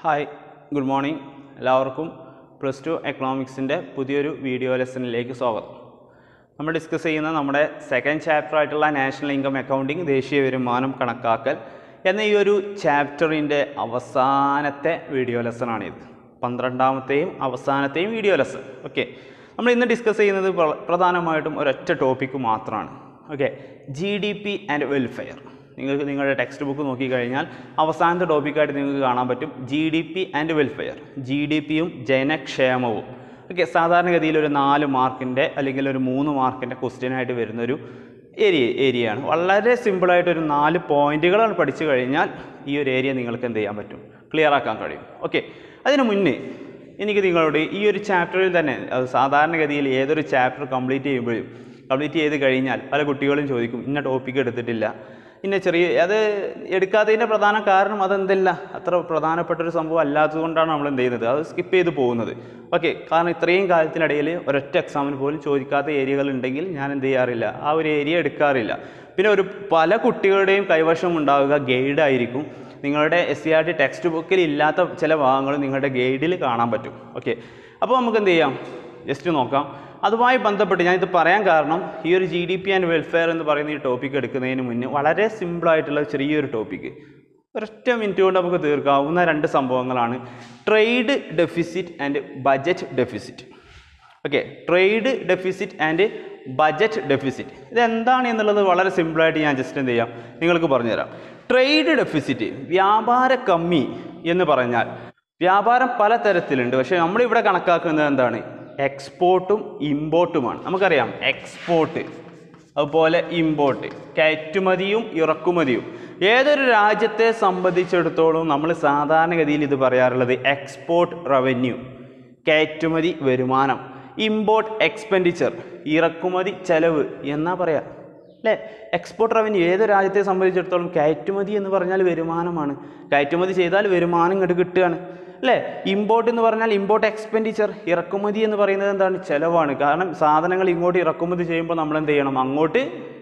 hi good morning എല്ലാവർക്കും plus two എക്കണോമിക്സിൻ്റെ പുതിയൊരു വീഡിയോ ലെസണിലേക്ക് സ്വാഗതം നമ്മൾ ഡിസ്കസ് ചെയ്യുന്ന നമ്മുടെ സെക്കൻഡ് ചാപ്റ്റർ ആയിട്ടുള്ള നാഷണൽ ഇൻകം അക്കൗണ്ടിങ് ദേശീയ വരുമാനം കണക്കാക്കൽ എന്ന ഈ ഒരു ചാപ്റ്ററിൻ്റെ അവസാനത്തെ വീഡിയോ ലെസണാണിത് പന്ത്രണ്ടാമത്തെയും അവസാനത്തെയും വീഡിയോ ലെസൺ ഓക്കെ നമ്മൾ ഇന്ന് ഡിസ്കസ് ചെയ്യുന്നത് പ്ര- പ്രധാനമായിട്ടും ഒരൊറ്റ ടോപ്പിക്ക് മാത്രമാണ് okay G D P and welfare നിങ്ങൾക്ക് നിങ്ങളുടെ ടെക്സ്റ്റ് ബുക്ക് നോക്കിക്കഴിഞ്ഞാൽ അവസാനത്തെ ടോപ്പിക്കായിട്ട് നിങ്ങൾക്ക് കാണാൻ പറ്റും G D P and welfare G D പിയും ജനക്ഷേമവും ഓക്കെ സാധാരണഗതിയിൽ ഒരു നാല് മാർക്കിൻ്റെ അല്ലെങ്കിൽ ഒരു മൂന്ന് മാർക്കിൻ്റെ ക്വസ്റ്റ്യനായിട്ട് വരുന്നൊരു ഏരിയ ഏരിയയാണ് വളരെ സിമ്പിളായിട്ട് ഒരു നാല് പോയിന്റുകളാണ് പഠിച്ചു കഴിഞ്ഞാൽ ഈ ഒരു ഏരിയ നിങ്ങൾക്ക് എന്ത് ചെയ്യാൻ പറ്റും ക്ലിയർ ആക്കാൻ കഴിയും ഓക്കെ അതിന് മുന്നേ എനിക്ക് നിങ്ങളോട് ഈ ഒരു ചാപ്റ്ററിൽ തന്നെ അത് സാധാരണഗതിയിൽ ഏതൊരു ചാപ്റ്റർ കംപ്ലീറ്റ് ചെയ്യുമ്പോഴും കംപ്ലീറ്റ് ചെയ്ത് കഴിഞ്ഞാൽ പല കുട്ടികളും ചോദിക്കും ഇന്ന ടോപ്പിക്ക് എടുത്തിട്ടില്ല ഇന്ന ചെറിയ അത് എടുക്കാത്തതിൻ്റെ പ്രധാന കാരണം അതെന്തല്ല അത്ര പ്രധാനപ്പെട്ട ഒരു സംഭവം അല്ലാത്തതുകൊണ്ടാണ് നമ്മൾ എന്ത് ചെയ്യുന്നത് അത് സ്കിപ്പ് ചെയ്ത് പോകുന്നത് ഓക്കെ കാരണം ഇത്രയും കാലത്തിനിടയിൽ ഒരൊറ്റ എക്സാമിന് പോലും ചോദിക്കാത്ത ഏരിയകൾ ഉണ്ടെങ്കിൽ ഞാൻ എന്ത് ചെയ്യാറില്ല ആ ഒരു ഏരിയ എടുക്കാറില്ല പിന്നെ ഒരു പല കുട്ടികളുടെയും കൈവശം ഉണ്ടാവുക ഗൈഡ് ആയിരിക്കും നിങ്ങളുടെ S C R T text ബുക്കിൽ ഇല്ലാത്ത ചില ഭാഗങ്ങൾ നിങ്ങളുടെ ഗൈഡിൽ കാണാൻ പറ്റും ഓക്കെ അപ്പോൾ നമുക്ക് എന്ത് ചെയ്യാം ജസ്റ്റ് നോക്കാം അതുമായി ബന്ധപ്പെട്ട് ഞാനിത് പറയാൻ കാരണം ഈ ഒരു G D P and welfare എന്ന് പറയുന്ന ഈ ടോപ്പിക് എടുക്കുന്നതിന് മുന്നേ വളരെ സിമ്പിളായിട്ടുള്ള ചെറിയൊരു ടോപ്പിക്ക് ഒരൊറ്റ മിനിറ്റ് കൊണ്ട് നമുക്ക് തീർക്കാവുന്ന രണ്ട് സംഭവങ്ങളാണ് trade deficit and budget deficit okay trade deficit and budget deficit ഇതെന്താണ് എന്നുള്ളത് വളരെ സിമ്പിളായിട്ട് ഞാൻ ജസ്റ്റ് എന്ത് ചെയ്യാം നിങ്ങൾക്ക് പറഞ്ഞുതരാം ട്രേഡ് ഡെഫിസിറ്റ് വ്യാപാര കമ്മി എന്ന് പറഞ്ഞാൽ വ്യാപാരം പല തരത്തിലുണ്ട് പക്ഷേ നമ്മളിവിടെ കണക്കാക്കുന്നത് എന്താണ് എക്സ്പോർട്ടും ഇമ്പോർട്ടുമാണ് നമുക്കറിയാം എക്സ്പോർട്ട് അതുപോലെ ഇമ്പോർട്ട് കയറ്റുമതിയും ഇറക്കുമതിയും ഏതൊരു രാജ്യത്തെ സംബന്ധിച്ചിടത്തോളം നമ്മൾ സാധാരണഗതിയിൽ ഇത് പറയാറുള്ളത് എക്സ്പോർട്ട് റവന്യൂ കയറ്റുമതി വരുമാനം ഇമ്പോർട്ട് എക്സ്പെൻഡിച്ചർ ഇറക്കുമതി ചെലവ് എന്നാ പറയാ അല്ലേ എക്സ്പോർട്ട് റവന്യൂ ഏത് രാജ്യത്തെ സംബന്ധിച്ചിടത്തോളം കയറ്റുമതി എന്ന് പറഞ്ഞാൽ വരുമാനമാണ് കയറ്റുമതി ചെയ്താൽ വരുമാനം ഇങ്ങോട്ട് കിട്ടുകയാണ് അല്ലേ ഇമ്പോർട്ട് എന്ന് പറഞ്ഞാൽ ഇമ്പോർട്ട് എക്സ്പെൻഡിച്ചർ ഇറക്കുമതി എന്ന് പറയുന്നത് എന്താണ് ചെലവാണ് കാരണം സാധനങ്ങൾ ഇങ്ങോട്ട് ഇറക്കുമതി ചെയ്യുമ്പോൾ നമ്മൾ എന്ത് ചെയ്യണം അങ്ങോട്ട്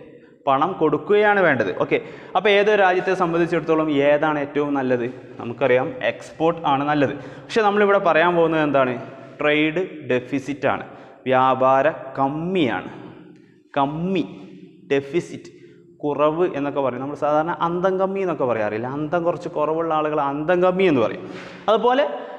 പണം കൊടുക്കുകയാണ് വേണ്ടത് ഓക്കെ അപ്പോൾ ഏതൊരു രാജ്യത്തെ സംബന്ധിച്ചിടത്തോളം ഏതാണ് ഏറ്റവും നല്ലത് നമുക്കറിയാം എക്സ്പോർട്ട് ആണ് നല്ലത് പക്ഷെ നമ്മളിവിടെ പറയാൻ പോകുന്നത് എന്താണ് ട്രേഡ് ഡെഫിസിറ്റ് ആണ് വ്യാപാര കമ്മിയാണ് കമ്മി ഡെഫിസിറ്റ് കുറവ് എന്നൊക്കെ പറയും നമ്മൾ സാധാരണ അന്തം കമ്മി എന്നൊക്കെ പറയാറില്ല അന്തം കുറച്ച് കുറവുള്ള ആളുകൾ അന്തം കമ്മി എന്ന് പറയും അതുപോലെ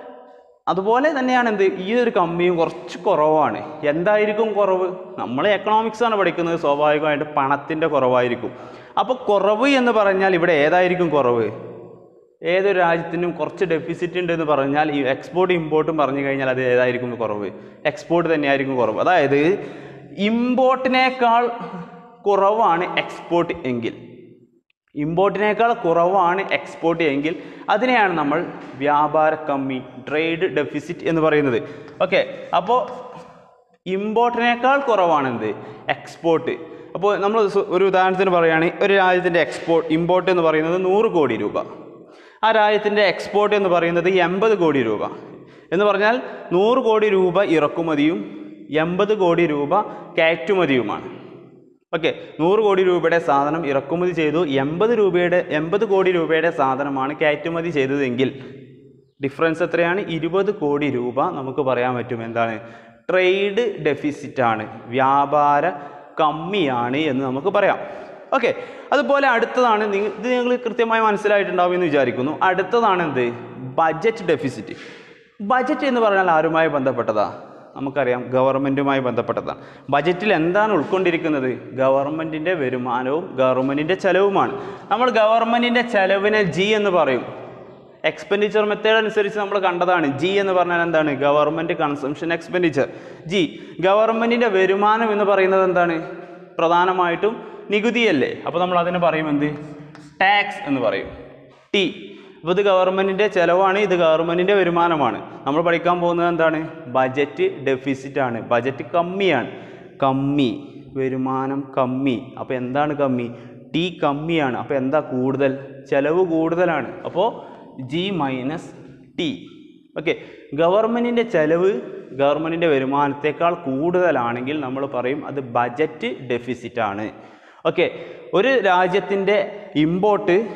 അതുപോലെ തന്നെയാണ് എന്ത് ഈ ഒരു കമ്മിയും കുറച്ച് കുറവാണ് എന്തായിരിക്കും കുറവ് നമ്മൾ എക്കണോമിക്സ് ആണ് പഠിക്കുന്നത് സ്വാഭാവികമായിട്ട് പണത്തിൻ്റെ കുറവായിരിക്കും അപ്പോൾ കുറവ് എന്ന് പറഞ്ഞാൽ ഇവിടെ ഏതായിരിക്കും കുറവ് ഏതൊരു രാജ്യത്തിനും കുറച്ച് ഡെഫിസിറ്റ് ഉണ്ട് എന്ന് പറഞ്ഞാൽ ഈ എക്സ്പോർട്ട് ഇമ്പോർട്ടും പറഞ്ഞു കഴിഞ്ഞാൽ അത് ഏതായിരിക്കും കുറവ് എക്സ്പോർട്ട് തന്നെയായിരിക്കും കുറവ് അതായത് ഇമ്പോർട്ടിനേക്കാൾ കുറവാണ് എക്സ്പോർട്ട് എങ്കിൽ ഇമ്പോർട്ടിനേക്കാൾ കുറവാണ് എക്സ്പോർട്ട് എങ്കിൽ അതിനെയാണ് നമ്മൾ വ്യാപാര കമ്മി ട്രേഡ് ഡെഫിസിറ്റ് എന്ന് പറയുന്നത് ഓക്കെ അപ്പോൾ ഇമ്പോർട്ടിനേക്കാൾ കുറവാണ് എന്ത് എക്സ്പോർട്ട് അപ്പോൾ നമ്മൾ സു- ഒരു ഉദാഹരണത്തിന് പറയുകയാണെങ്കിൽ ഒരു രാജ്യത്തിൻ്റെ എക്സ്പോർട്ട് ഇമ്പോർട്ട് എന്ന് പറയുന്നത് നൂറ് കോടി രൂപ ആ രാജ്യത്തിൻ്റെ എക്സ്പോർട്ട് എന്ന് പറയുന്നത് എൺപത് കോടി രൂപ എന്ന് പറഞ്ഞാൽ നൂറ് കോടി രൂപ ഇറക്കുമതിയും എൺപത് കോടി രൂപ കയറ്റുമതിയുമാണ് ഓക്കെ നൂറ് കോടി രൂപയുടെ സാധനം ഇറക്കുമതി ചെയ്തു എൺപത് രൂപയുടെ എൺപത് കോടി രൂപയുടെ സാധനമാണ് കയറ്റുമതി ചെയ്തതെങ്കിൽ ഡിഫറൻസ് എത്രയാണ് ഇരുപത് കോടി രൂപ നമുക്ക് പറയാൻ പറ്റും എന്താണ് ട്രേഡ് ഡെഫിസിറ്റ് ആണ് വ്യാപാര കമ്മിയാണ് എന്ന് നമുക്ക് പറയാം ഓക്കെ അതുപോലെ അടുത്തതാണ് നിങ്ങൾ ഇത് നിങ്ങൾ കൃത്യമായി മനസ്സിലായിട്ടുണ്ടാവും എന്ന് വിചാരിക്കുന്നു അടുത്തതാണ് എന്ത് ബജറ്റ് ഡെഫിസിറ്റ് ബജറ്റ് എന്ന് പറഞ്ഞാൽ ആരുമായി ബന്ധപ്പെട്ടതാ നമുക്കറിയാം ഗവൺമെൻറ്റുമായി ബന്ധപ്പെട്ടതാണ് ബജറ്റിൽ എന്താണ് ഉൾക്കൊണ്ടിരിക്കുന്നത് ഗവൺമെൻറ്റിൻ്റെ വരുമാനവും ഗവൺമെൻറ്റിൻ്റെ ചെലവുമാണ് നമ്മൾ ഗവൺമെൻറ്റിൻ്റെ ചെലവിനെ ജി എന്ന് പറയും എക്സ്പെൻഡിച്ചർ മെത്തേഡ് അനുസരിച്ച് നമ്മൾ കണ്ടതാണ് ജി എന്ന് പറഞ്ഞാൽ എന്താണ് ഗവൺമെൻറ് കൺസംഷൻ എക്സ്പെൻഡിച്ചർ ജി ഗവൺമെൻറ്റിൻ്റെ വരുമാനം എന്ന് പറയുന്നത് എന്താണ് പ്രധാനമായിട്ടും നികുതിയല്ലേ അപ്പോൾ നമ്മൾ അതിന് പറയും എന്ത് ടാക്സ് എന്ന് പറയും ടി അപ്പോൾ ഇത് ഗവൺമെൻറ്റിൻ്റെ ചിലവാണ് ഇത് ഗവൺമെൻറ്റിൻ്റെ വരുമാനമാണ് നമ്മൾ പഠിക്കാൻ പോകുന്നത് എന്താണ് ബജറ്റ് ഡെഫിസിറ്റ് ആണ് ബജറ്റ് കമ്മിയാണ് കമ്മി വരുമാനം കമ്മി അപ്പോൾ എന്താണ് കമ്മി ടി കമ്മിയാണ് അപ്പോൾ എന്താ കൂടുതൽ ചിലവ് കൂടുതലാണ് അപ്പോൾ ജി മൈനസ് ടി ഓക്കെ ഗവൺമെൻറ്റിൻ്റെ ചെലവ് ഗവൺമെൻറ്റിൻ്റെ വരുമാനത്തേക്കാൾ കൂടുതലാണെങ്കിൽ നമ്മൾ പറയും അത് ബജറ്റ് ഡെഫിസിറ്റ് ആണ് ഓക്കെ ഒരു രാജ്യത്തിൻ്റെ ഇമ്പോർട്ട്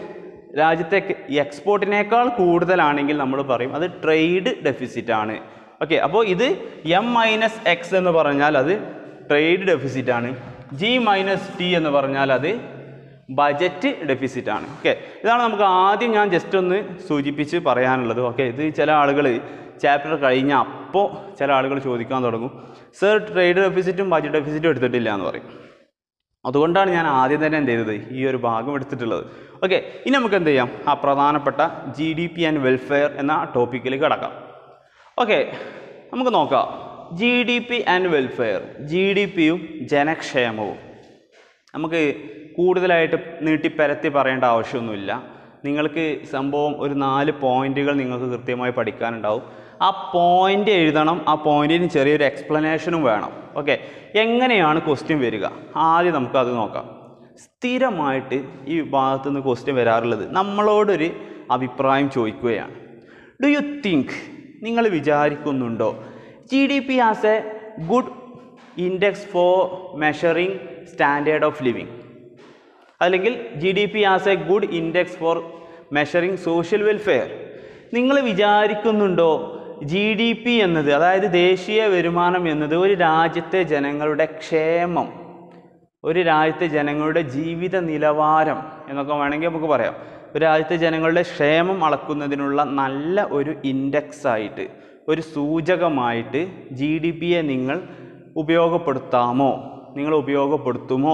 രാജ്യത്തെ എക്സ്പോർട്ടിനേക്കാൾ കൂടുതലാണെങ്കിൽ നമ്മൾ പറയും അത് ട്രേഡ് ഡെഫിസിറ്റ് ആണ് ഓക്കെ അപ്പോൾ ഇത് എം മൈനസ് എക്സ് എന്ന് പറഞ്ഞാൽ അത് ട്രേഡ് ഡെഫിസിറ്റ് ആണ് ജി മൈനസ് ടി എന്ന് പറഞ്ഞാൽ അത് ബജറ്റ് ഡെഫിസിറ്റ് ആണ് ഓക്കെ ഇതാണ് നമുക്ക് ആദ്യം ഞാൻ ജസ്റ്റ് ഒന്ന് സൂചിപ്പിച്ച് പറയാനുള്ളത് ഓക്കെ ഇത് ചില ആളുകൾ ചാപ്റ്റർ കഴിഞ്ഞ അപ്പോൾ ചില ആളുകൾ ചോദിക്കാൻ തുടങ്ങും സർ ട്രേഡ് ഡെഫിസിറ്റും ബജറ്റ് ഡെഫിസിറ്റും എടുത്തിട്ടില്ല എന്ന് പറയും അതുകൊണ്ടാണ് ഞാൻ ആദ്യം തന്നെ എന്ത് ചെയ്തത് ഈ ഒരു ഭാഗം എടുത്തിട്ടുള്ളത് ഓക്കെ ഇനി നമുക്ക് എന്ത് ചെയ്യാം ആ പ്രധാനപ്പെട്ട G D P and welfare എന്ന ടോപ്പിക്കിലേക്ക് കടക്കാം ഓക്കെ നമുക്ക് നോക്കാം G D P and welfare G D പിയും ജനക്ഷേമവും നമുക്ക് കൂടുതലായിട്ട് നീട്ടിപ്പരത്തി പറയേണ്ട ആവശ്യമൊന്നുമില്ല നിങ്ങൾക്ക് സംഭവം ഒരു നാല് പോയിന്റുകൾ നിങ്ങൾക്ക് കൃത്യമായി പഠിക്കാനുണ്ടാവും ആ പോയിന്റ് എഴുതണം ആ പോയിന്റിന് ചെറിയൊരു എക്സ്പ്ലനേഷനും വേണം ഓക്കെ എങ്ങനെയാണ് ക്വസ്റ്റ്യൻ വരിക ആദ്യം നമുക്കത് നോക്കാം സ്ഥിരമായിട്ട് ഈ ഭാഗത്തു നിന്ന് ക്വസ്റ്റ്യൻ വരാറുള്ളത് നമ്മളോടൊരു അഭിപ്രായം ചോദിക്കുകയാണ് ഡു യു തിങ്ക് നിങ്ങൾ വിചാരിക്കുന്നുണ്ടോ G D P as a good index for measuring standard of living അല്ലെങ്കിൽ G D P as a good index for measuring social welfare നിങ്ങൾ വിചാരിക്കുന്നുണ്ടോ ജി ഡി പി എന്നത് അതായത് ദേശീയ വരുമാനം എന്നത് ഒരു രാജ്യത്തെ ജനങ്ങളുടെ ക്ഷേമം ഒരു രാജ്യത്തെ ജനങ്ങളുടെ ജീവിത നിലവാരം എന്നൊക്കെ വേണമെങ്കിൽ നമുക്ക് പറയാം ഒരു രാജ്യത്തെ ജനങ്ങളുടെ ക്ഷേമം അളക്കുന്നതിനുള്ള നല്ല ഒരു ഇൻഡെക്സ് ആയിട്ട് ഒരു സൂചകമായിട്ട് ജി ഡി പിയെ നിങ്ങൾ ഉപയോഗപ്പെടുത്താമോ നിങ്ങൾ ഉപയോഗപ്പെടുത്തുമോ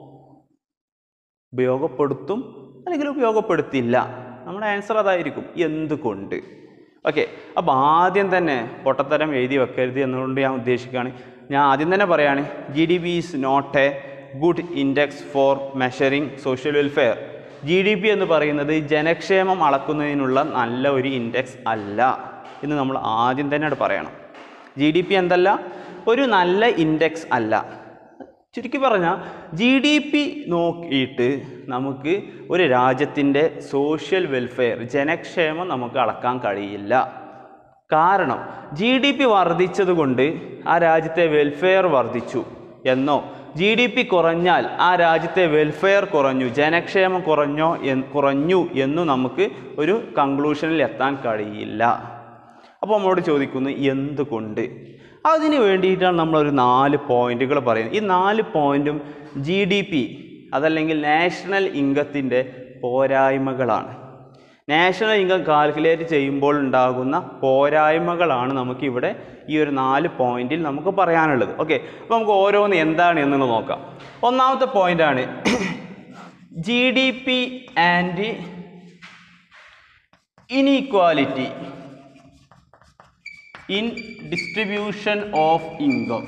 ഉപയോഗപ്പെടുത്തും അല്ലെങ്കിൽ ഉപയോഗപ്പെടുത്തില്ല നമ്മുടെ ആൻസർ അതായിരിക്കും എന്തുകൊണ്ട് ഓക്കെ അപ്പോൾ ആദ്യം തന്നെ പൊട്ടത്തരം എഴുതി വെക്കരുത് എന്നുകൊണ്ട് ഞാൻ ഉദ്ദേശിക്കുകയാണ് ഞാൻ ആദ്യം തന്നെ പറയാണ് G D P is not a good index for measuring social welfare G D P എന്ന് പറയുന്നത് ജനക്ഷേമം അളക്കുന്നതിനുള്ള നല്ല ഒരു ഇൻഡെക്സ് അല്ല എന്ന് നമ്മൾ ആദ്യം തന്നെ അവിടെ പറയണം ജി ഡി പി എന്തല്ല ഒരു നല്ല ഇൻഡെക്സ് അല്ല ചുരുക്കി പറഞ്ഞാൽ ജി ഡി പി നോക്കിയിട്ട് നമുക്ക് ഒരു രാജ്യത്തിൻ്റെ സോഷ്യൽ വെൽഫെയർ ജനക്ഷേമം നമുക്ക് അളക്കാൻ കഴിയില്ല കാരണം ജി ഡി പി വർദ്ധിച്ചതുകൊണ്ട് ആ രാജ്യത്തെ വെൽഫെയർ വർദ്ധിച്ചു എന്നോ ജി ഡി പി കുറഞ്ഞാൽ ആ രാജ്യത്തെ വെൽഫെയർ കുറഞ്ഞു ജനക്ഷേമം കുറഞ്ഞോ എന്ന് കുറഞ്ഞു എന്നു നമുക്ക് ഒരു കൺക്ലൂഷനിൽ എത്താൻ കഴിയില്ല അപ്പോൾ നമ്മളോട് ചോദിക്കുന്നു എന്തുകൊണ്ട് അതിന് വേണ്ടിയിട്ടാണ് നമ്മളൊരു നാല് പോയിന്റുകൾ പറയുന്നത് ഈ നാല് പോയിന്റും ജി ഡി പി അതല്ലെങ്കിൽ നാഷണൽ ഇൻകത്തിൻ്റെ പോരായ്മകളാണ് നാഷണൽ ഇൻകം കാൽക്കുലേറ്റ് ചെയ്യുമ്പോൾ ഉണ്ടാകുന്ന പോരായ്മകളാണ് നമുക്കിവിടെ ഈ ഒരു നാല് പോയിന്റിൽ നമുക്ക് പറയാനുള്ളത് ഓക്കെ അപ്പോൾ നമുക്ക് ഓരോന്ന് എന്താണ് എന്നുള്ളത് നോക്കാം ഒന്നാമത്തെ പോയിന്റാണ് G D P and inequality in distribution of income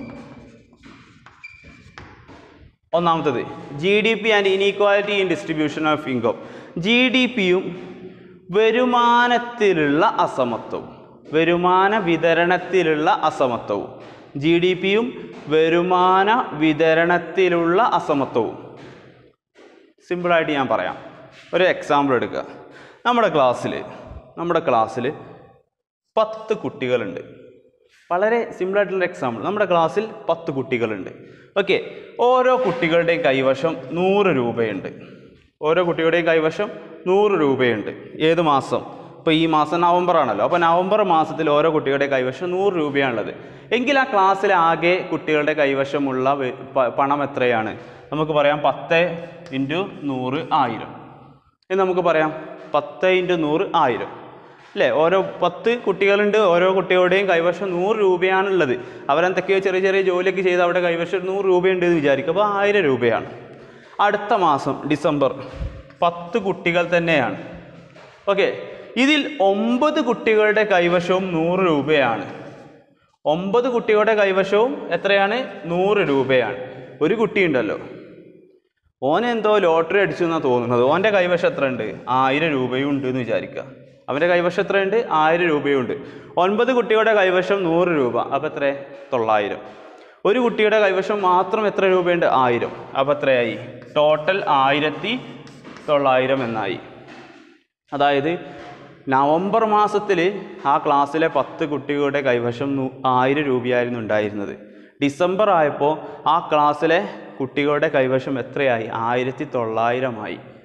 ഒന്നാമത്തത് G D P and inequality in distribution of income G D പിയും വരുമാനത്തിലുള്ള അസമത്വവും വരുമാന വിതരണത്തിലുള്ള അസമത്വവും ജി ഡി പിയും വരുമാന വിതരണത്തിലുള്ള അസമത്വവും സിമ്പിളായിട്ട് ഞാൻ പറയാം ഒരു എക്സാമ്പിൾ എടുക്കുക നമ്മുടെ ക്ലാസ്സിൽ നമ്മുടെ ക്ലാസ്സിൽ പത്ത് കുട്ടികളുണ്ട് വളരെ സിമ്പിളായിട്ടുള്ള എക്സാമ്പിൾ നമ്മുടെ ക്ലാസ്സിൽ പത്ത് കുട്ടികളുണ്ട് ഓക്കെ ഓരോ കുട്ടികളുടെയും കൈവശം നൂറ് രൂപയുണ്ട് ഓരോ കുട്ടികളുടെയും കൈവശം നൂറ് രൂപയുണ്ട് ഏത് മാസം ഇപ്പോൾ ഈ മാസം നവംബർ ആണല്ലോ അപ്പോൾ നവംബർ മാസത്തിൽ ഓരോ കുട്ടികളുടെ കൈവശം നൂറ് രൂപയാണുള്ളത് എങ്കിൽ ആ ക്ലാസ്സിലെ ആകെ കുട്ടികളുടെ കൈവശമുള്ള വെ- പ- പണം എത്രയാണ് നമുക്ക് പറയാം പത്ത് ഇൻറ്റു നൂറ് ആയിരം എന്ന് നമുക്ക് പറയാം പത്ത് ഇൻറ്റു നൂറ് ആയിരം അല്ലേ ഓരോ പത്ത് കുട്ടികളുണ്ട് ഓരോ കുട്ടികളുടെയും കൈവശം നൂറ് രൂപയാണുള്ളത് അവരെന്തൊക്കെയോ ചെറിയ ചെറിയ ജോലിയൊക്കെ ചെയ്ത് അവിടെ കൈവശം നൂറ് രൂപയുണ്ട് എന്ന് വിചാരിക്കും അപ്പോൾ ആയിരം രൂപയാണ് അടുത്ത മാസം ഡിസംബർ പത്ത് കുട്ടികൾ തന്നെയാണ് ഓക്കെ ഇതിൽ ഒമ്പത് കുട്ടികളുടെ കൈവശവും നൂറ് രൂപയാണ് ഒമ്പത് കുട്ടികളുടെ കൈവശവും എത്രയാണ് നൂറ് രൂപയാണ് ഒരു കുട്ടിയുണ്ടല്ലോ ഓൻ എന്തോ ലോട്ടറി അടിച്ചു എന്നാണ് തോന്നുന്നത് ഓൻ്റെ കൈവശം എത്ര ഉണ്ട് ആയിരം രൂപയും ഉണ്ട് എന്ന് വിചാരിക്കുക അവൻ്റെ കൈവശം എത്രയുണ്ട് ആയിരം രൂപയും ഉണ്ട് ഒൻപത് കുട്ടികളുടെ കൈവശം നൂറ് രൂപ അപ്പോൾ എത്ര തൊള്ളായിരം ഒരു കുട്ടിയുടെ കൈവശം മാത്രം എത്ര രൂപയുണ്ട് ആയിരം അപ്പോൾ എത്രയായി ടോട്ടൽ ആയിരത്തി തൊള്ളായിരം എന്നായി അതായത് നവംബർ മാസത്തിൽ ആ ക്ലാസ്സിലെ പത്ത് കുട്ടികളുടെ കൈവശം നൂ- ആയിരം രൂപയായിരുന്നു ഉണ്ടായിരുന്നത് ഡിസംബർ ആയപ്പോൾ ആ ക്ലാസ്സിലെ കുട്ടികളുടെ കൈവശം എത്രയായി ആയിരത്തി തൊള്ളായിരമായി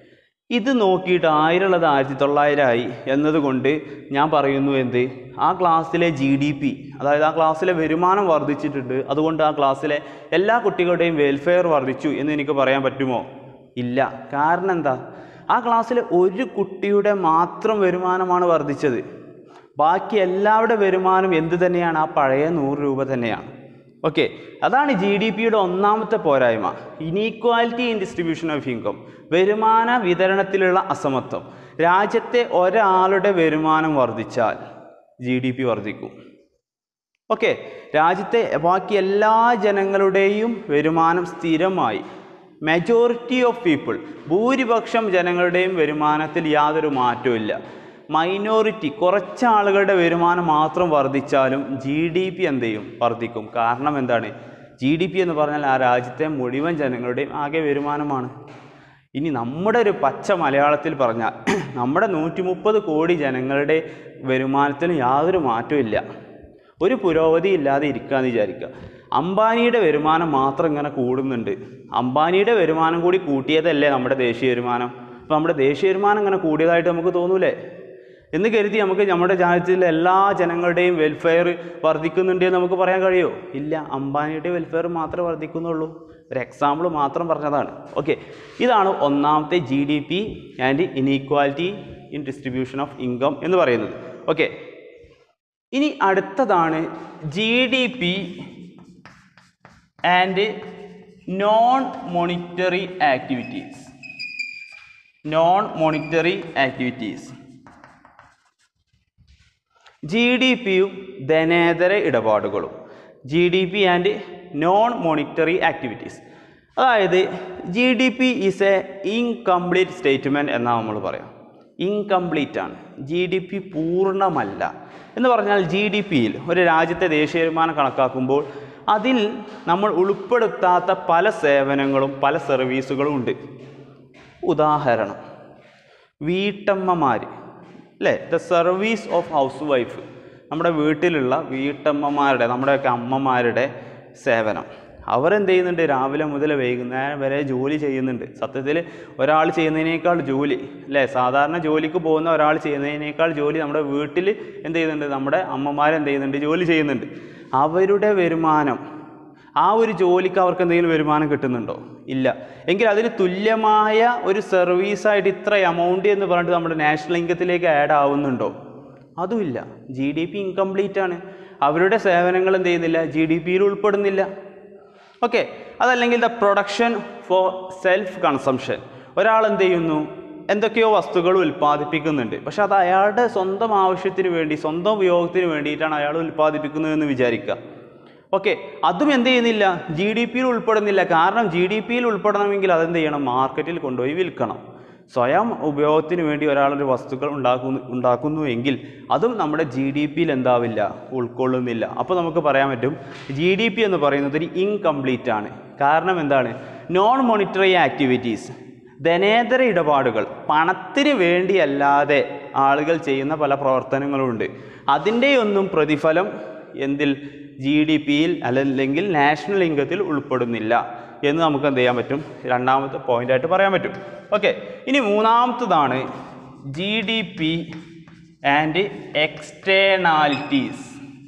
ഇത് നോക്കിയിട്ട് ആയിരമുള്ളത് ആയിരത്തി തൊള്ളായിരമായി എന്നതുകൊണ്ട് ഞാൻ പറയുന്നു എന്ത് ആ ക്ലാസ്സിലെ ജി ഡി പി അതായത് ആ ക്ലാസ്സിലെ വരുമാനം വർദ്ധിച്ചിട്ടുണ്ട് അതുകൊണ്ട് ആ ക്ലാസ്സിലെ എല്ലാ കുട്ടികളുടെയും വെൽഫെയർ വർദ്ധിച്ചു എന്ന് എനിക്ക് പറയാൻ പറ്റുമോ ഇല്ല കാരണം എന്താ ആ ക്ലാസ്സിലെ ഒരു കുട്ടിയുടെ മാത്രം വരുമാനമാണ് വർദ്ധിച്ചത് ബാക്കി എല്ലാവരുടെ വരുമാനം എന്ത് തന്നെയാണ് ആ പഴയ നൂറ് രൂപ തന്നെയാണ് ഓക്കെ അതാണ് ജി ഡി പിയുടെ ഒന്നാമത്തെ പോരായ്മ inequality in distribution of income വരുമാന വിതരണത്തിലുള്ള അസമത്വം രാജ്യത്തെ ഒരാളുടെ വരുമാനം വർദ്ധിച്ചാൽ ജി ഡി പി വർദ്ധിക്കും ഓക്കെ രാജ്യത്തെ ബാക്കി എല്ലാ ജനങ്ങളുടെയും വരുമാനം സ്ഥിരമായി മെജോറിറ്റി ഓഫ് പീപ്പിൾ ഭൂരിപക്ഷം ജനങ്ങളുടെയും വരുമാനത്തിൽ യാതൊരു മാറ്റവും ഇല്ല മൈനോറിറ്റി കുറച്ച് ആളുകളുടെ വരുമാനം മാത്രം വർദ്ധിച്ചാലും ജി ഡി പി എന്ത് ചെയ്യും വർദ്ധിക്കും കാരണം എന്താണ് ജി ഡി പി എന്ന് പറഞ്ഞാൽ ആ രാജ്യത്തെ മുഴുവൻ ജനങ്ങളുടെയും ആകെ വരുമാനമാണ് ഇനി നമ്മുടെ ഒരു പച്ച മലയാളത്തിൽ പറഞ്ഞാൽ നമ്മുടെ നൂറ്റി മുപ്പത് കോടി ജനങ്ങളുടെ വരുമാനത്തിന് യാതൊരു മാറ്റവും ഇല്ല ഒരു പുരോഗതി ഇല്ലാതെ ഇരിക്കാന്ന് വിചാരിക്കുക അംബാനിയുടെ വരുമാനം മാത്രം ഇങ്ങനെ കൂടുന്നുണ്ട് അംബാനിയുടെ വരുമാനം കൂടി കൂട്ടിയതല്ലേ നമ്മുടെ ദേശീയ വരുമാനം അപ്പോൾ നമ്മുടെ ദേശീയ വരുമാനം ഇങ്ങനെ കൂടിയതായിട്ട് നമുക്ക് തോന്നൂലേ എന്ന് കരുതി നമുക്ക് നമ്മുടെ രാജ്യത്തിലെ എല്ലാ ജനങ്ങളുടെയും വെൽഫെയർ വർദ്ധിക്കുന്നുണ്ട് എന്ന് നമുക്ക് പറയാൻ കഴിയുമോ ഇല്ല അംബാനിയുടെ വെൽഫെയർ മാത്രമേ വർദ്ധിക്കുന്നുള്ളൂ ഒരു എക്സാമ്പിൾ മാത്രം പറഞ്ഞതാണ് ഓക്കെ ഇതാണ് ഒന്നാമത്തെ G D P and inequality in distribution of income എന്ന് പറയുന്നത് ഓക്കെ ഇനി അടുത്തതാണ് G D P and non monetary activities non monetary activities G D പിയും ധനേതര ഇടപാടുകളും G D P and non monetary activities അതായത് G D P is a incomplete statement എന്നാണ് നമ്മൾ പറയാം ഇൻകംപ്ലീറ്റ് ആണ് ജി ഡി പി പൂർണ്ണമല്ല എന്ന് പറഞ്ഞാൽ ജി ഡി പിയിൽ ഒരു രാജ്യത്തെ ദേശീയ വരുമാനം കണക്കാക്കുമ്പോൾ അതിൽ നമ്മൾ ഉൾപ്പെടുത്താത്ത പല സേവനങ്ങളും പല സർവീസുകളും ഉണ്ട് ഉദാഹരണം വീട്ടമ്മമാർ അല്ലേ the service of housewife നമ്മുടെ വീട്ടിലുള്ള വീട്ടമ്മമാരുടെ നമ്മുടെയൊക്കെ അമ്മമാരുടെ സേവനം അവരെന്ത് ചെയ്യുന്നുണ്ട് രാവിലെ മുതൽ വൈകുന്നേരം വരെ ജോലി ചെയ്യുന്നുണ്ട് സത്യത്തിൽ ഒരാൾ ചെയ്യുന്നതിനേക്കാൾ ജോലി അല്ലേ സാധാരണ ജോലിക്ക് പോകുന്ന ഒരാൾ ചെയ്യുന്നതിനേക്കാൾ ജോലി നമ്മുടെ വീട്ടിൽ എന്ത് ചെയ്യുന്നുണ്ട് നമ്മുടെ അമ്മമാർ എന്ത് ചെയ്യുന്നുണ്ട് ജോലി ചെയ്യുന്നുണ്ട് അവരുടെ വരുമാനം ആ ഒരു ജോലിക്ക് അവർക്ക് എന്തെങ്കിലും വരുമാനം കിട്ടുന്നുണ്ടോ ഇല്ല എങ്കിൽ അതിന് തുല്യമായ ഒരു സർവീസായിട്ട് ഇത്ര എമൗണ്ട് എന്ന് പറഞ്ഞിട്ട് നമ്മുടെ നാഷണൽ ഇൻകത്തിലേക്ക് ആഡ് ആവുന്നുണ്ടോ അതുമില്ല ജി ഡി പി ഇൻകംപ്ലീറ്റ് ആണ് അവരുടെ സേവനങ്ങൾ എന്ത് ചെയ്യുന്നില്ല ജി ഡി പിയിൽ ഉൾപ്പെടുന്നില്ല ഓക്കെ അതല്ലെങ്കിൽ the production for self consumption ഒരാൾ എന്ത് ചെയ്യുന്നു എന്തൊക്കെയോ വസ്തുക്കൾ ഉൽപ്പാദിപ്പിക്കുന്നുണ്ട് പക്ഷെ അത് അയാളുടെ സ്വന്തം ആവശ്യത്തിന് വേണ്ടി സ്വന്തം ഉപയോഗത്തിന് വേണ്ടിയിട്ടാണ് അയാൾ ഉൽപ്പാദിപ്പിക്കുന്നതെന്ന് വിചാരിക്കുക ഓക്കെ അതും എന്ത് ചെയ്യുന്നില്ല ജി ഡി പിയിൽ ഉൾപ്പെടുന്നില്ല കാരണം ജി ഡി പിയിൽ ഉൾപ്പെടണമെങ്കിൽ അതെന്ത് ചെയ്യണം മാർക്കറ്റിൽ കൊണ്ടുപോയി വിൽക്കണം സ്വയം ഉപയോഗത്തിന് വേണ്ടി ഒരാളൊരു വസ്തുക്കൾ ഉണ്ടാക്കുന്നു ഉണ്ടാക്കുന്നു എങ്കിൽ അതും നമ്മുടെ ജി ഡി പിയിൽ എന്താവില്ല ഉൾക്കൊള്ളുന്നില്ല അപ്പോൾ നമുക്ക് പറയാൻ പറ്റും ജി ഡി പി എന്ന് പറയുന്നത് ഒരു ഇൻകംപ്ലീറ്റ് ആണ് കാരണം എന്താണ് നോൺ മോണിറ്ററി ആക്ടിവിറ്റീസ് ധനേതര ഇടപാടുകൾ പണത്തിന് വേണ്ടിയല്ലാതെ ആളുകൾ ചെയ്യുന്ന പല പ്രവർത്തനങ്ങളുണ്ട് അതിൻ്റെയൊന്നും പ്രതിഫലം എന്തിൽ ജി ഡി പിയിൽ അല്ലെങ്കിൽ നാഷണൽ ഇൻകത്തിൽ ഉൾപ്പെടുന്നില്ല എന്ന് നമുക്ക് എന്ത് ചെയ്യാൻ പറ്റും രണ്ടാമത്തെ പോയിന്റായിട്ട് പറയാൻ പറ്റും ഓക്കെ ഇനി മൂന്നാമത്തതാണ് G D P and externalities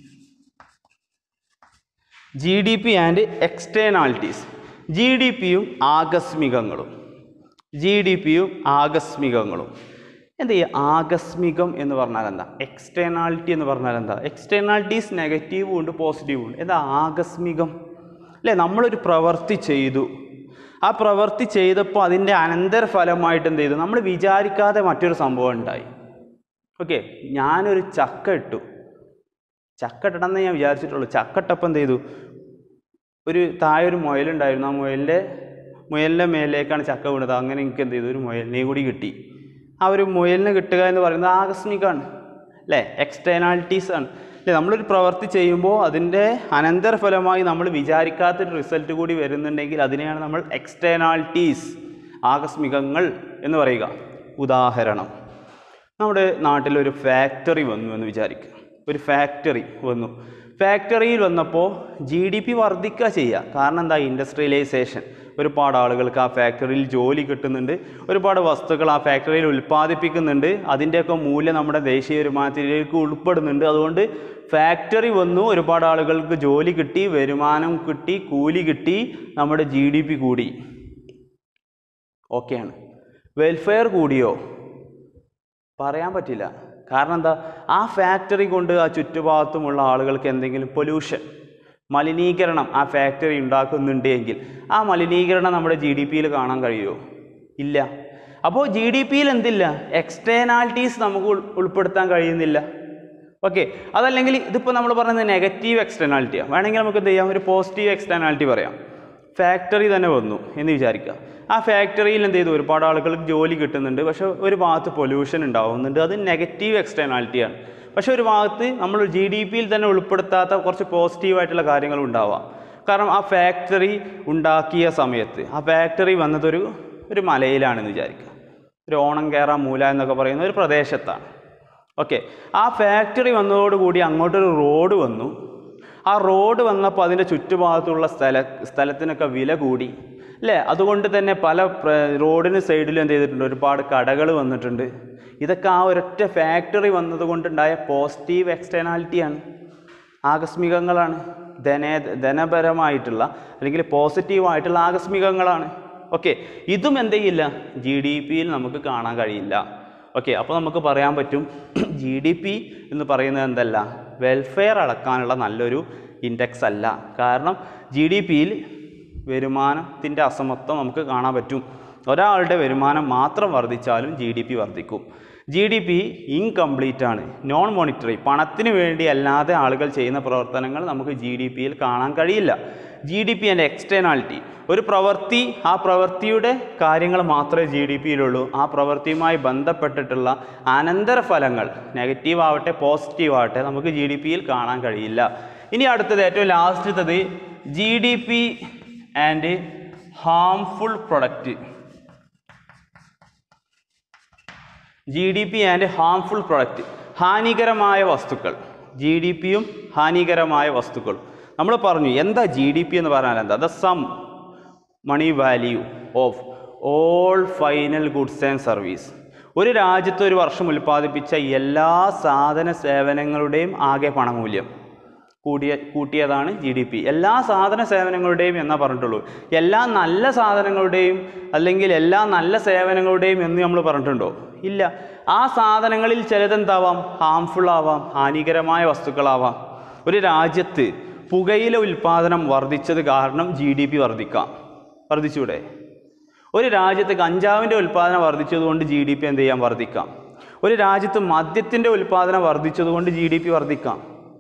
G D P and externalities G D പിയും ആകസ്മികങ്ങളും ജി ഡി പിയും ആകസ്മികങ്ങളും എന്ത് ചെയ്യുക ആകസ്മികം എന്ന് പറഞ്ഞാൽ എന്താ എക്സ്റ്റേണാലിറ്റി എന്ന് പറഞ്ഞാൽ എന്താ എക്സ്റ്റേണാലിറ്റീസ് നെഗറ്റീവും ഉണ്ട് പോസിറ്റീവും ഉണ്ട് എന്താ ആകസ്മികം അല്ലേ നമ്മളൊരു പ്രവൃത്തി ചെയ്തു ആ പ്രവൃത്തി ചെയ്തപ്പോൾ അതിൻ്റെ അനന്തരഫലമായിട്ട് എന്ത് ചെയ്തു നമ്മൾ വിചാരിക്കാതെ മറ്റൊരു സംഭവം ഉണ്ടായി ഓക്കെ ഞാനൊരു ചക്ക ഇട്ടു ചക്ക ഇട്ടണമെന്ന് ഞാൻ വിചാരിച്ചിട്ടുള്ളൂ ചക്ക ഇട്ടപ്പോൾ എന്ത് ചെയ്തു ഒരു താഴെ ഒരു മുയലുണ്ടായിരുന്നു ആ മുയലിൻ്റെ മുയലിൻ്റെ മേലേക്കാണ് ചക്ക വീണത് അങ്ങനെ എനിക്ക് എന്ത് ചെയ്തു ഒരു മുയലിനെയും കൂടി കിട്ടി ആ ഒരു മുയലിന് കിട്ടുക എന്ന് പറയുന്നത് ആകസ്മികമാണ് അല്ലേ എക്സ്റ്റേണാലിറ്റീസ് ആണ് അല്ലേ നമ്മളൊരു പ്രവൃത്തി ചെയ്യുമ്പോൾ അതിൻ്റെ അനന്തരഫലമായി നമ്മൾ വിചാരിക്കാത്തൊരു റിസൾട്ട് കൂടി വരുന്നുണ്ടെങ്കിൽ അതിനെയാണ് നമ്മൾ എക്സ്റ്റേണാലിറ്റീസ് ആകസ്മികങ്ങൾ എന്ന് പറയുക ഉദാഹരണം നമ്മുടെ നാട്ടിലൊരു ഫാക്ടറി വന്നു എന്ന് വിചാരിക്കുക ഒരു ഫാക്ടറി വന്നു ഫാക്ടറിയിൽ വന്നപ്പോൾ ജി ഡി പി വർദ്ധിക്കുക ചെയ്യുക കാരണം എന്താ ഇൻഡസ്ട്രിയലൈസേഷൻ ഒരുപാട് ആളുകൾക്ക് ആ ഫാക്ടറിയിൽ ജോലി കിട്ടുന്നുണ്ട് ഒരുപാട് വസ്തുക്കൾ ആ ഫാക്ടറിയിൽ ഉൽപ്പാദിപ്പിക്കുന്നുണ്ട് അതിൻ്റെയൊക്കെ മൂല്യം നമ്മുടെ ദേശീയ വരുമാനത്തിലേക്ക് ഉൾപ്പെടുന്നുണ്ട് അതുകൊണ്ട് ഫാക്ടറി വന്നു ഒരുപാട് ആളുകൾക്ക് ജോലി കിട്ടി വരുമാനം കിട്ടി കൂലി കിട്ടി നമ്മുടെ ജി ഡി പി കൂടി ഓക്കെയാണ് വെൽഫെയർ കൂടിയോ പറയാൻ പറ്റില്ല കാരണം എന്താ ആ ഫാക്ടറി കൊണ്ട് ആ ചുറ്റുഭാഗത്തുമുള്ള ആളുകൾക്ക് എന്തെങ്കിലും പൊല്യൂഷൻ മലിനീകരണം ആ ഫാക്ടറി ഉണ്ടാക്കുന്നുണ്ട് എങ്കിൽ ആ മലിനീകരണം നമ്മുടെ ജി ഡി പിയിൽ കാണാൻ കഴിയുമോ ഇല്ല അപ്പോൾ ജി ഡി പിയിൽ എന്തില്ല എക്സ്റ്റേണാലിറ്റീസ് നമുക്ക് ഉൾ- ഉൾപ്പെടുത്താൻ കഴിയുന്നില്ല ഓക്കെ അതല്ലെങ്കിൽ ഇതിപ്പോൾ നമ്മൾ പറയുന്നത് നെഗറ്റീവ് എക്സ്റ്റേണാലിറ്റിയാണ് വേണമെങ്കിൽ നമുക്ക് എന്ത് ചെയ്യാം ഒരു പോസിറ്റീവ് എക്സ്റ്റേണാലിറ്റി പറയാം ഫാക്ടറി തന്നെ വന്നു എന്ന് വിചാരിക്കുക ആ ഫാക്ടറിയിൽ എന്ത് ചെയ്തു ഒരുപാട് ആളുകൾക്ക് ജോലി കിട്ടുന്നുണ്ട് പക്ഷേ ഒരു ഭാഗത്ത് പൊല്യൂഷൻ ഉണ്ടാവുന്നുണ്ട് അത് നെഗറ്റീവ് എക്സ്റ്റേണാലിറ്റിയാണ് പക്ഷേ ഒരു ഭാഗത്ത് നമ്മൾ ജി ഡി പിയിൽ തന്നെ ഉൾപ്പെടുത്താത്ത കുറച്ച് പോസിറ്റീവായിട്ടുള്ള കാര്യങ്ങളും ഉണ്ടാവാം കാരണം ആ ഫാക്ടറി ഉണ്ടാക്കിയ സമയത്ത് ആ ഫാക്ടറി വന്നതൊരു ഒരു മലയിലാണെന്ന് വിചാരിക്കുക ഒരു ഓണം കേറ മൂല എന്നൊക്കെ പറയുന്ന ഒരു പ്രദേശത്താണ് ഓക്കെ ആ ഫാക്ടറി വന്നതോടുകൂടി അങ്ങോട്ടൊരു റോഡ് വന്നു ആ റോഡ് വന്നപ്പോൾ അതിൻ്റെ ചുറ്റുഭാഗത്തുള്ള സ്ഥല സ്ഥലത്തിനൊക്കെ വില കൂടി അല്ലേ അതുകൊണ്ട് തന്നെ പല പ്ര- റോഡിന് സൈഡിലും എന്ത് ചെയ്തിട്ടുണ്ട് ഒരുപാട് കടകൾ വന്നിട്ടുണ്ട് ഇതൊക്കെ ആ ഒരൊറ്റ ഫാക്ടറി വന്നതുകൊണ്ടുണ്ടായ പോസിറ്റീവ് എക്സ്റ്റേണാലിറ്റിയാണ് ആകസ്മികങ്ങളാണ് ധന ധനപരമായിട്ടുള്ള അല്ലെങ്കിൽ പോസിറ്റീവായിട്ടുള്ള ആകസ്മികങ്ങളാണ് ഓക്കെ ഇതും എന്ത് ചെയ്യില്ല ജി ഡി പിയിൽ നമുക്ക് കാണാൻ കഴിയില്ല ഓക്കെ അപ്പോൾ നമുക്ക് പറയാൻ പറ്റും ജി ഡി പി എന്ന് പറയുന്നത് എന്തല്ല വെൽഫെയർ അളക്കാനുള്ള നല്ലൊരു ഇൻഡെക്സ് അല്ല കാരണം ജി ഡി പിയിൽ വരുമാനത്തിൻ്റെ അസമത്വം നമുക്ക് കാണാൻ പറ്റും ഒരാളുടെ വരുമാനം മാത്രം വർദ്ധിച്ചാലും ജി ഡി പി വർദ്ധിക്കും ജി ഡി പി ഇൻകംപ്ലീറ്റ് ആണ് നോൺ മോണിറ്ററി പണത്തിന് വേണ്ടി അല്ലാതെ ആളുകൾ ചെയ്യുന്ന പ്രവർത്തനങ്ങൾ നമുക്ക് ജി ഡി പിയിൽ കാണാൻ കഴിയില്ല G D P and externality ഒരു പ്രവൃത്തി ആ പ്രവൃത്തിയുടെ കാര്യങ്ങൾ മാത്രമേ ജി ഡി പിയിലുള്ളൂ ആ പ്രവൃത്തിയുമായി ബന്ധപ്പെട്ടിട്ടുള്ള അനന്തരഫലങ്ങൾ നെഗറ്റീവ് ആവട്ടെ പോസിറ്റീവ് ആവട്ടെ നമുക്ക് ജി ഡി പിയിൽ കാണാൻ കഴിയില്ല ഇനി അടുത്തത് ഏറ്റവും ലാസ്റ്റത്തത് G D P and harmful product G D P and harmful product ഹാനികരമായ വസ്തുക്കൾ ജി ഡി പിയും ഹാനികരമായ വസ്തുക്കൾ നമ്മൾ പറഞ്ഞു എന്താ ജി ഡി പി എന്ന് പറഞ്ഞാൽ എന്താ the sum money value of all final goods and service ഒരു രാജ്യത്ത് ഒരു വർഷം ഉൽപ്പാദിപ്പിച്ച എല്ലാ സാധന സേവനങ്ങളുടെയും ആകെ പണമൂല്യം കൂടിയ കൂട്ടിയതാണ് ജി ഡി പി എല്ലാ സാധന സേവനങ്ങളുടെയും എന്നാ പറഞ്ഞിട്ടുള്ളൂ എല്ലാ നല്ല സാധനങ്ങളുടെയും അല്ലെങ്കിൽ എല്ലാ നല്ല സേവനങ്ങളുടെയും എന്ന് നമ്മൾ പറഞ്ഞിട്ടുണ്ടോ ഇല്ല ആ സാധനങ്ങളിൽ ചിലതെന്താവാം ഹാംഫുൾ ആവാം ഹാനികരമായ വസ്തുക്കളാവാം ഒരു രാജ്യത്ത് പുകയില ഉൽപ്പാദനം വർദ്ധിച്ചത് കാരണം ജി ഡി പി വർദ്ധിക്കാം വർദ്ധിച്ചൂടെ ഒരു രാജ്യത്ത് കഞ്ചാവിൻ്റെ ഉൽപ്പാദനം വർദ്ധിച്ചതുകൊണ്ട് ജി ഡി പി എന്ത് ചെയ്യാം വർദ്ധിക്കാം ഒരു രാജ്യത്ത് മദ്യത്തിൻ്റെ ഉൽപ്പാദനം വർദ്ധിച്ചതുകൊണ്ട് ജി ഡി പി വർദ്ധിക്കാം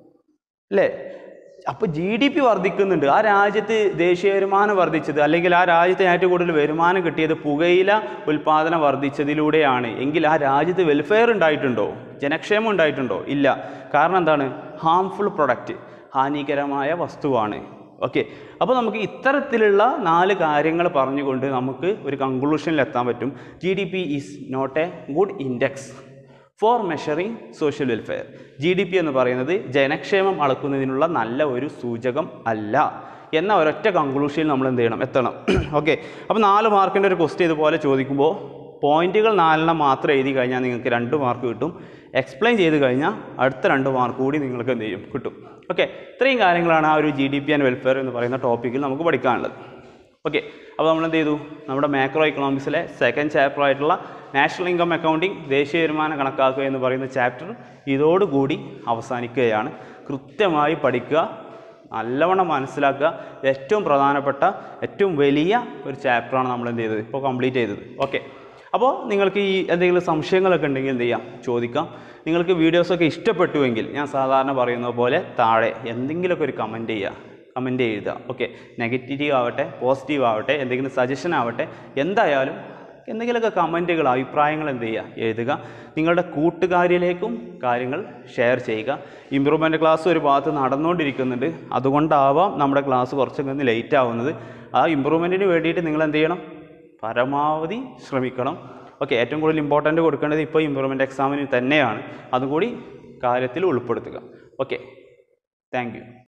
അല്ലേ അപ്പോൾ ജി ഡി പി വർദ്ധിക്കുന്നുണ്ട് ആ രാജ്യത്ത് ദേശീയ വരുമാനം വർദ്ധിച്ചത് അല്ലെങ്കിൽ ആ രാജ്യത്തിന് ഏറ്റവും കൂടുതൽ വരുമാനം കിട്ടിയത് പുകയില ഉൽപ്പാദനം വർദ്ധിച്ചതിലൂടെയാണ് എങ്കിൽ ആ രാജ്യത്ത് വെൽഫെയർ ഉണ്ടായിട്ടുണ്ടോ ജനക്ഷേമം ഉണ്ടായിട്ടുണ്ടോ ഇല്ല കാരണം എന്താണ് ഹാംഫുൾ പ്രൊഡക്റ്റ് ഹാനികരമായ വസ്തുവാണ് ഓക്കെ അപ്പോൾ നമുക്ക് ഇത്തരത്തിലുള്ള നാല് കാര്യങ്ങൾ പറഞ്ഞുകൊണ്ട് നമുക്ക് ഒരു കൺക്ലൂഷനിൽ എത്താൻ പറ്റും G D P is not a good index for measuring social welfare G D P എന്ന് പറയുന്നത് ജനക്ഷേമം അളക്കുന്നതിനുള്ള നല്ല ഒരു സൂചകം അല്ല എന്ന ഒരൊറ്റ കൺക്ലൂഷനിൽ നമ്മൾ എന്ത് ചെയ്യണം എത്തണം ഓക്കെ അപ്പോൾ നാല് മാർക്കിൻ്റെ ഒരു ക്വസ്റ്റ്യൻ ഇതുപോലെ ചോദിക്കുമ്പോൾ പോയിന്റുകൾ നാലെണ്ണം മാത്രം എഴുതി കഴിഞ്ഞാൽ നിങ്ങൾക്ക് രണ്ട് മാർക്ക് കിട്ടും എക്സ്പ്ലെയിൻ ചെയ്ത് കഴിഞ്ഞാൽ അടുത്ത രണ്ട് മാർക്ക് കൂടി നിങ്ങൾക്ക് എന്ത് ചെയ്യും കിട്ടും ഓക്കെ ഇത്രയും കാര്യങ്ങളാണ് ആ ഒരു G D P and welfare എന്ന് പറയുന്ന ടോപ്പിക്കിൽ നമുക്ക് പഠിക്കാനുള്ളത് ഓക്കെ അപ്പോൾ നമ്മൾ എന്ത് ചെയ്തു നമ്മുടെ മാക്രോ ഇക്കണോമിക്സിലെ സെക്കൻഡ് ചാപ്റ്റർ ആയിട്ടുള്ള നാഷണൽ ഇൻകം അക്കൗണ്ടിങ് ദേശീയ വരുമാനം കണക്കാക്കുക എന്ന് പറയുന്ന ചാപ്റ്റർ ഇതോടുകൂടി അവസാനിക്കുകയാണ് കൃത്യമായി പഠിക്കുക നല്ലവണ്ണം മനസ്സിലാക്കുക ഏറ്റവും പ്രധാനപ്പെട്ട ഏറ്റവും വലിയ ഒരു ചാപ്റ്ററാണ് നമ്മൾ എന്ത് ചെയ്തത് ഇപ്പോൾ കംപ്ലീറ്റ് ചെയ്തത് ഓക്കെ അപ്പോൾ നിങ്ങൾക്ക് ഈ എന്തെങ്കിലും സംശയങ്ങളൊക്കെ ഉണ്ടെങ്കിൽ എന്ത് ചെയ്യാം ചോദിക്കാം നിങ്ങൾക്ക് വീഡിയോസൊക്കെ ഇഷ്ടപ്പെട്ടുവെങ്കിൽ ഞാൻ സാധാരണ പറയുന്നത് പോലെ താഴെ എന്തെങ്കിലുമൊക്കെ ഒരു കമൻറ്റ് ചെയ്യുക കമൻറ്റ് എഴുതുക ഓക്കെ നെഗറ്റീവ് ആവട്ടെ പോസിറ്റീവ് ആവട്ടെ എന്തെങ്കിലും സജഷൻ ആവട്ടെ എന്തായാലും എന്തെങ്കിലുമൊക്കെ കമൻറ്റുകൾ അഭിപ്രായങ്ങൾ എന്ത് ചെയ്യുക എഴുതുക നിങ്ങളുടെ കൂട്ടുകാരിലേക്കും കാര്യങ്ങൾ ഷെയർ ചെയ്യുക ഇമ്പ്രൂവ്മെൻറ്റ് ക്ലാസ് ഒരു ഭാഗത്ത് നടന്നുകൊണ്ടിരിക്കുന്നുണ്ട് അതുകൊണ്ടാവാം നമ്മുടെ ക്ലാസ് കുറച്ചൊക്കെ ഒന്ന് ലേറ്റ് ആവുന്നത് ആ ഇമ്പ്രൂവ്മെൻറ്റിന് വേണ്ടിയിട്ട് നിങ്ങൾ എന്ത് ചെയ്യണം പരമാവധി ശ്രമിക്കണം ഓക്കെ ഏറ്റവും കൂടുതൽ ഇമ്പോർട്ടൻ്റ് കൊടുക്കേണ്ടത് ഇപ്പോൾ ഇമ്പ്രൂവ്മെൻറ്റ് എക്സാമിന് തന്നെയാണ് അതുകൂടി കാര്യത്തിൽ ഉൾപ്പെടുത്തുക ഓക്കെ താങ്ക് യു